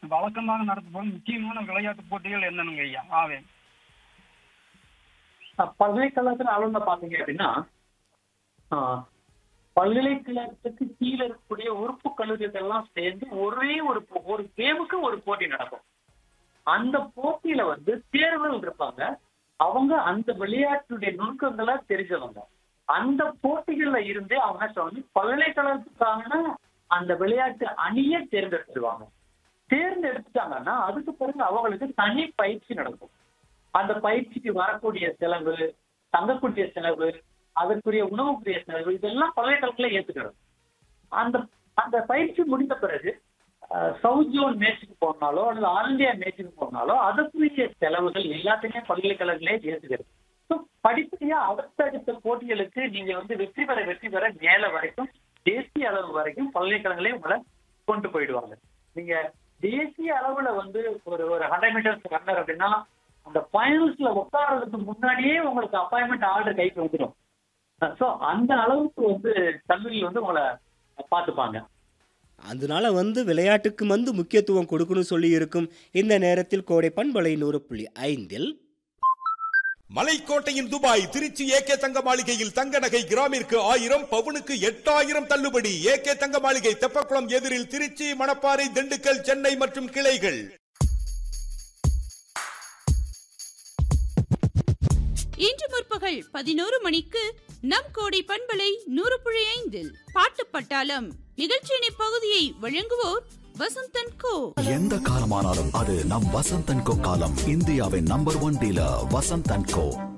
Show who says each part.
Speaker 1: வழக்கமாக நடத்தப்படும் முக்கியமான விளையாட்டு போட்டிகள் என்னென்னங்க ஐயா ஆவே
Speaker 2: அஹ் பல்கலைக்கழகத்துல அளவுல பாத்தீங்க அப்படின்னா ஆஹ் பல்கலைக்கழகத்துக்கு கீழே இருக்கக்கூடிய உறுப்பு கல்லூரிகள் எல்லாம் சேர்ந்து ஒரே ஒரு போ- ஒரு கேமுக்கு ஒரு போட்டி நடக்கும் அந்த போட்டியில வந்து தேர்வுகள் இருப்பாங்க அவங்க அந்த விளையாட்டுடைய நுணுக்கங்களை தெரிஞ்சவங்க அந்த போட்டிகள்ல இருந்து அவங்க சொல்லி பல்கலைக்கழகத்துக்கான அந்த விளையாட்டு அணியை தேர்ந்தெடுத்துருவாங்க தேர்ந்தெடுத்துட்டாங்கன்னா அதுக்கு பிறகு அவங்களுக்கு தனி பயிற்சி நடக்கும் அந்த பயிற்சிக்கு வரக்கூடிய செலவு தங்கக்கூடிய செலவு அதற்குரிய உணவுக்குரிய செலவு இதெல்லாம் பல்கலைக்கழகத்துல ஏத்துக்கிறது அந்த அந்த பயிற்சி முடிந்த பிறகு சவுத் ஜோன் மேட்சுக்கு போனாலோ அல்லது ஆல் இந்தியா மேட்சுக்கு போனாலோ அதற்குரிய செலவுகள் எல்லாத்தையுமே பல்கலைக்கழகங்களே ஏத்துக்கிறது ஸோ படிப்படியா அடுத்தடுத்த போட்டிகளுக்கு நீங்க வந்து வெற்றி பெற வெற்றி பெற மேல வரைக்கும் தேசிய அளவு வரைக்கும் பல்கலைக்கழகங்களே உங்களை கொண்டு போயிடுவாங்க நீங்க தேசிய அளவுல வந்து ஒரு ஒரு ஹண்ட்ரட் மீட்டர்ஸ் ரன்னர் அப்படின்னா அந்த ஃபைனல்ஸ்ல உட்கார்றதுக்கு முன்னாடியே உங்களுக்கு அப்பாயின்மெண்ட் ஆர்டர் கைக்கு வந்துடும் ஸோ அந்த அளவுக்கு வந்து கல்லூரி வந்து உங்களை பார்த்துப்பாங்க
Speaker 3: அதனால வந்து விளையாட்டுக்கு வந்து முக்கியத்துவம் கொடுக்கணும் சொல்லி இருக்கும் இந்த நேரத்தில் கோடை பண்பலை நூறு புள்ளி ஐந்தில்
Speaker 4: மலைக்கோட்டையின் துபாய் திருச்சி ஏகே தங்க மாளிகையில் தங்க நகை கிராமிற்கு ஆயிரம் பவுனுக்கு எட்டாயிரம் தள்ளுபடி ஏகே தங்க மாளிகை தெப்பக்குளம் எதிரில் திருச்சி மணப்பாறை திண்டுக்கல் சென்னை மற்றும் கிளைகள்
Speaker 5: இன்று முற்பகல் பதினோரு மணிக்கு நம் கோடை பண்பலை நூறு புள்ளி ஐந்தில் பாட்டு பட்டாளம் நிகழ்ச்சியின் இப்பகுதியை வழங்குவோர் வசந்தன் கோ
Speaker 6: எந்த காலமானாலும் அது நம் வசந்த் அண்ட் கோ காலம் இந்தியாவின் number one dealer Vasanth and go